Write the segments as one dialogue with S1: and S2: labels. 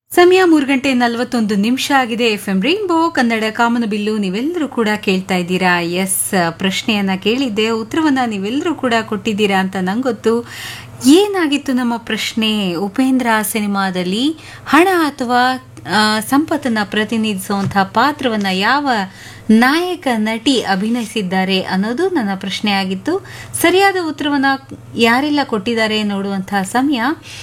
S1: ಸಮಯ ಮೂರು ಗಂಟೆ ನಲವತ್ತೊಂದು ನಿಮಿಷ ಆಗಿದೆ ಎಫ್ ಎಂ ರೈನ್ಬೋ ಕನ್ನಡ ಕಾಮನಬಿಲ್ಲು ನೀವೆಲ್ಲರೂ ಕೂಡ ಕೇಳ್ತಾ ಇದ್ದೀರಾ ಎಸ್ ಪ್ರಶ್ನೆಯನ್ನ ಕೇಳಿದ್ದೆ ಉತ್ತರವನ್ನ ನೀವೆಲ್ಲರೂ ಕೂಡ ಕೊಟ್ಟಿದ್ದೀರಾ ಅಂತ ನಂಗೊತ್ತು ಏನಾಗಿತ್ತು ನಮ್ಮ ಪ್ರಶ್ನೆ ಉಪೇಂದ್ರ ಸಿನಿಮಾದಲ್ಲಿ ಹಣ ಅಥವಾ ಆ, ಸಂಪತ್ತನ್ನ ಪ್ರತಿನಿಧಿಸುವಂತಹ ಪಾತ್ರವನ್ನ ಯಾವ ನಾಯಕ ನಟಿ ಅಭಿನಯಿಸಿದ್ದಾರೆ ಅನ್ನೋದು ನನ್ನ ಪ್ರಶ್ನೆ ಆಗಿತ್ತು ಸರಿಯಾದ ಉತ್ತರವನ್ನ ಯಾರೆಲ್ಲ ಕೊಟ್ಟಿದ್ದಾರೆ ನೋಡುವಂತಹ ಸಮಯ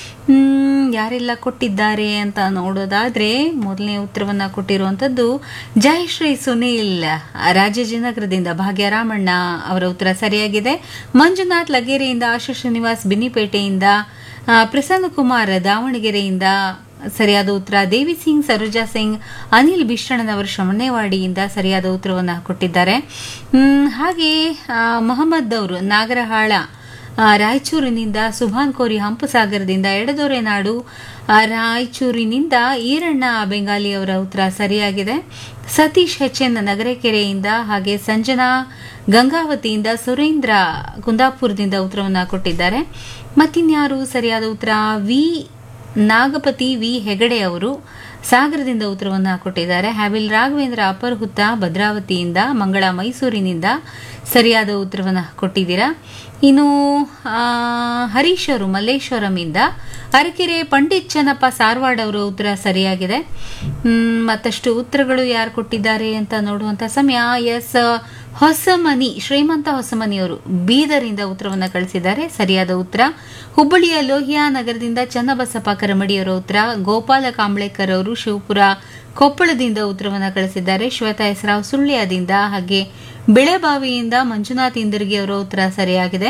S1: ಮ್, ಯಾರೆಲ್ಲ ಕೊಟ್ಟಿದ್ದಾರೆ ಅಂತ ನೋಡೋದಾದ್ರೆ ಮೊದಲನೇ ಉತ್ತರವನ್ನ ಕೊಟ್ಟಿರುವಂತದ್ದು ಜಯಶ್ರೀ ಸುನೀಲ್ ರಾಜಾಜಿನಗರದಿಂದ ಭಾಗ್ಯರಾಮಣ್ಣ ಅವರ ಉತ್ತರ ಸರಿಯಾಗಿದೆ ಮಂಜುನಾಥ್ ಲಗೇರೆಯಿಂದ ಆಶಾ ಶ್ರೀನಿವಾಸ್ ಬಿನ್ನಿಪೇಟೆಯಿಂದ ಆ, ಪ್ರಸನ್ನ ಕುಮಾರ್ ದಾವಣಗೆರೆಯಿಂದ ಸರಿಯಾದ ಉತ್ತರ ದೇವಿ ಸಿಂಗ್ ಸರೋಜಾ ಸಿಂಗ್ ಅನಿಲ್ ಬಿಷ್ಟಣ್ಣನವರು ಶ್ರವಣೇವಾಡಿಯಿಂದ ಸರಿಯಾದ ಉತ್ತರವನ್ನು ಕೊಟ್ಟಿದ್ದಾರೆ ಹ್ಮ್, ಹಾಗೆ ಆ, ಮೊಹಮ್ಮದ್ ಅವರು ನಾಗರಹಾಳ ಆ, ರಾಯಚೂರಿನಿಂದ ಸುಭಾನ್ ಕೋರಿ ಹಂಪಸಾಗರದಿಂದ ಎಡದೊರೆ ನಾಡು ಆ, ರಾಯಚೂರಿನಿಂದ ಈರಣ್ಣ ಬೆಂಗಾಲಿ ಅವರ ಉತ್ತರ ಸರಿಯಾಗಿದೆ ಸತೀಶ್ ಎಚ್ ಎನ್ ನಗರಕೆರೆಯಿಂದ ಹಾಗೆ ಸಂಜನಾ ಗಂಗಾವತಿಯಿಂದ ಸುರೇಂದ್ರ ಕುಂದಾಪುರದಿಂದ ಉತ್ತರವನ್ನು ಕೊಟ್ಟಿದ್ದಾರೆ ಮತ್ತಿನ್ಯಾರು ಸರಿಯಾದ ಉತ್ತರ ವಿ ನಾಗಪತಿ ವಿ ಹೆಗಡೆ ಅವರು ಸಾಗರದಿಂದ ಉತ್ತರವನ್ನು ಕೊಟ್ಟಿದ್ದಾರೆ ಹ್ಯಾಬಿಲ್ ರಾಘವೇಂದ್ರ ಅಪರ್ಹುತ್ತ ಭದ್ರಾವತಿಯಿಂದ ಮಂಗಳ ಮೈಸೂರಿನಿಂದ ಸರಿಯಾದ ಉತ್ತರವನ್ನು ಕೊಟ್ಟಿದ್ದೀರಾ ಇನ್ನು ಆ, ಹರೀಶ್ ಅವರು ಮಲ್ಲೇಶ್ವರಂಯಿಂದ ಅರಕೆರೆ ಪಂಡಿತ್ ಚನ್ನಪ್ಪ ಸಾರವಾಡ್ ಅವರ ಉತ್ತರ ಸರಿಯಾಗಿದೆ ಮ್, ಮತ್ತಷ್ಟು ಉತ್ತರಗಳು ಯಾರು ಕೊಟ್ಟಿದ್ದಾರೆ ಅಂತ ನೋಡುವಂತ ಸಮಯ ಎಸ್ ಹೊಸಮನಿ ಶ್ರೀಮಂತ ಹೊಸಮನಿಯವರು ಬೀದರಿಂದ ಉತ್ತರವನ್ನು ಕಳಿಸಿದ್ದಾರೆ ಸರಿಯಾದ ಉತ್ತರ ಹುಬ್ಬಳ್ಳಿಯ ಲೋಹಿಯಾ ನಗರದಿಂದ ಚನ್ನಬಸಪ್ಪ ಕರಮಡಿಯವರ ಉತ್ತರ ಗೋಪಾಲ ಕಾಂಬ್ಳೇಕರ್ ಅವರು ಶಿವಪುರ ಕೊಪ್ಪಳದಿಂದ ಉತ್ತರವನ್ನು ಕಳಿಸಿದ್ದಾರೆ ಶ್ವೇತಾ ಹೆಸರಾವ್ ಸುಳ್ಯದಿಂದ ಹಾಗೆ ಬೆಳೆಬಾವಿಯಿಂದ ಮಂಜುನಾಥ್ ಇಂದರ್ಗಿ ಅವರ ಉತ್ತರ ಸರಿಯಾಗಿದೆ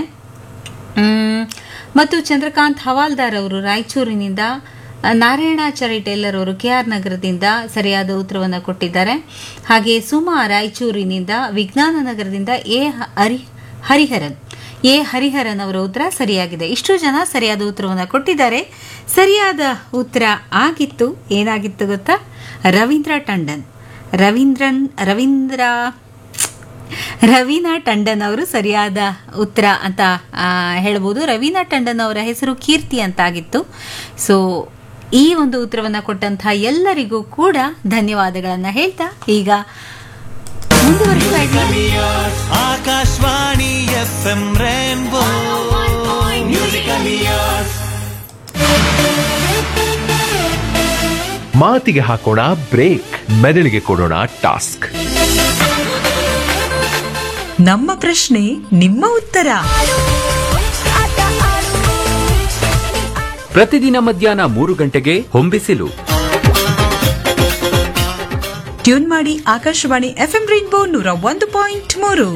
S1: ಮ್, ಮತ್ತು ಚಂದ್ರಕಾಂತ್ ಹವಾಲ್ದಾರ್ ಅವರು ರಾಯಚೂರಿನಿಂದ ಆ, ನಾರಾಯಣಾಚಾರಿ ಟೇಲರ್ ಅವರು ಕೆಆರ್ ನಗರದಿಂದ ಸರಿಯಾದ ಉತ್ತರವನ್ನು ಕೊಟ್ಟಿದ್ದಾರೆ ಹಾಗೆ ಸುಮಾ ರಾಯಚೂರಿನಿಂದ ವಿಜ್ಞಾನ ನಗರದಿಂದ ಎ ಹ- ಹರಿ ಹರಿಹರನ್ ಎ ಹರಿಹರನ್ ಅವರ ಉತ್ತರ ಸರಿಯಾಗಿದೆ ಇಷ್ಟು ಜನ ಸರಿಯಾದ ಉತ್ತರವನ್ನು ಕೊಟ್ಟಿದ್ದಾರೆ ಸರಿಯಾದ ಉತ್ತರ ಆಗಿತ್ತು ಏನಾಗಿತ್ತು ಗೊತ್ತಾ ರವೀಂದ್ರ ಟಂಡನ್ ರವೀಂದ್ರನ್ ರವೀಂದ್ರ ರವೀನಾ ಟಂಡನ್ ಅವರು ಸರಿಯಾದ ಉತ್ತರ ಅಂತ ಆ, ಹೇಳ್ಬೋದು ರವೀನಾ ಟಂಡನ್ ಅವರ ಹೆಸರು ಕೀರ್ತಿ ಅಂತ ಆಗಿತ್ತು ಸೊ ಈ ಒಂದು ಉತ್ತರವನ್ನ ಕೊಟ್ಟಂತಹ ಎಲ್ಲರಿಗೂ ಕೂಡ ಧನ್ಯವಾದಗಳನ್ನ ಹೇಳ್ತಾ ಈಗ ಮುಂದುವರಿಸ್ತಾ ಇದ್ದೀವಿ
S2: ಆಕಾಶವಾಣಿ ಎಫ್ ಎಂ ರೇನ್ಬೋ
S3: ಮಾತಿಗೆ ಹಾಕೋಣ ಬ್ರೇಕ್ ಮೆದುಳಿಗೆ ಕೊಡೋಣ ಟಾಸ್ಕ್
S4: ನಮ್ಮ ಪ್ರಶ್ನೆ ನಿಮ್ಮ ಉತ್ತರ
S5: ಪ್ರತಿದಿನ ಮಧ್ಯಾಹ್ನ ಮೂರು ಗಂಟೆಗೆ ಹೊಂಬಿಸಿಲು
S4: ಟ್ಯೂನ್ ಮಾಡಿ ಆಕಾಶವಾಣಿ ಎಫ್ಎಂ ರೈನ್ಬೋ ನೂರ ಒಂದು ಪಾಯಿಂಟ್ ಮೂರು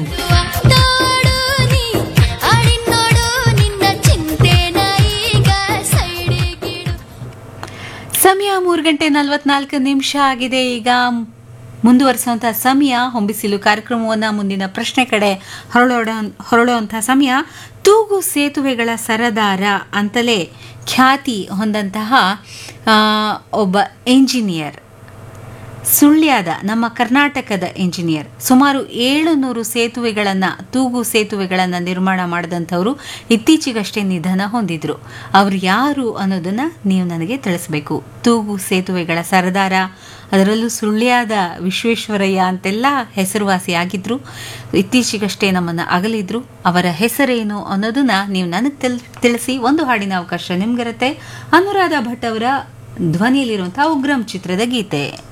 S1: ಸಮಯ ಮೂರು ಗಂಟೆ ನಲವತ್ನಾಲ್ಕು ನಿಮಿಷ ಆಗಿದೆ ಈಗ ಮುಂದುವರಿಸುವಂತಹ ಸಮಯ ಹೊಂಬಿಸಿಲು ಕಾರ್ಯಕ್ರಮವನ್ನ ಮುಂದಿನ ಪ್ರಶ್ನೆ ಕಡೆ ಹೊರಳೋಡ ಹೊರಳುವಂತಹ ಸಮಯ ತೂಗು ಸೇತುವೆಗಳ ಸರದಾರ ಅಂತಲೇ ಖ್ಯಾತಿ ಹೊಂದಂತಹ ಆ, ಒಬ್ಬ ಎಂಜಿನಿಯರ್ ಸುಳ್ಯದ ನಮ್ಮ ಕರ್ನಾಟಕದ ಇಂಜಿನಿಯರ್ ಸುಮಾರು ಏಳುನೂರು ಸೇತುವೆಗಳನ್ನ ತೂಗು ಸೇತುವೆಗಳನ್ನ ನಿರ್ಮಾಣ ಮಾಡಿದಂಥವರು ಇತ್ತೀಚೆಗಷ್ಟೇ ನಿಧನ ಹೊಂದಿದ್ರು ಅವರು ಯಾರು ಅನ್ನೋದನ್ನ ನೀವು ನನಗೆ ತಿಳಿಸ್ಬೇಕು ತೂಗು ಸೇತುವೆಗಳ ಸರದಾರ ಅದರಲ್ಲೂ ಸುಳ್ಯದ ವಿಶ್ವೇಶ್ವರಯ್ಯ ಅಂತೆಲ್ಲ ಹೆಸರುವಾಸಿಯಾಗಿದ್ರು ಇತ್ತೀಚೆಗಷ್ಟೇ ನಮ್ಮನ್ನ ಅಗಲಿದ್ರು ಅವರ ಹೆಸರೇನು ಅನ್ನೋದನ್ನ ನೀವು ನನಗೆ ತಿಳ್ ತಿಳಿಸಿ ಒಂದು ಹಾಡಿನ ಅವಕಾಶ ನಿಮ್ಗಿರುತ್ತೆ ಅನುರಾಧ ಭಟ್ ಅವರ ಧ್ವನಿಯಲ್ಲಿರುವಂತಹ ಉಗ್ರಂ ಚಿತ್ರದ ಗೀತೆ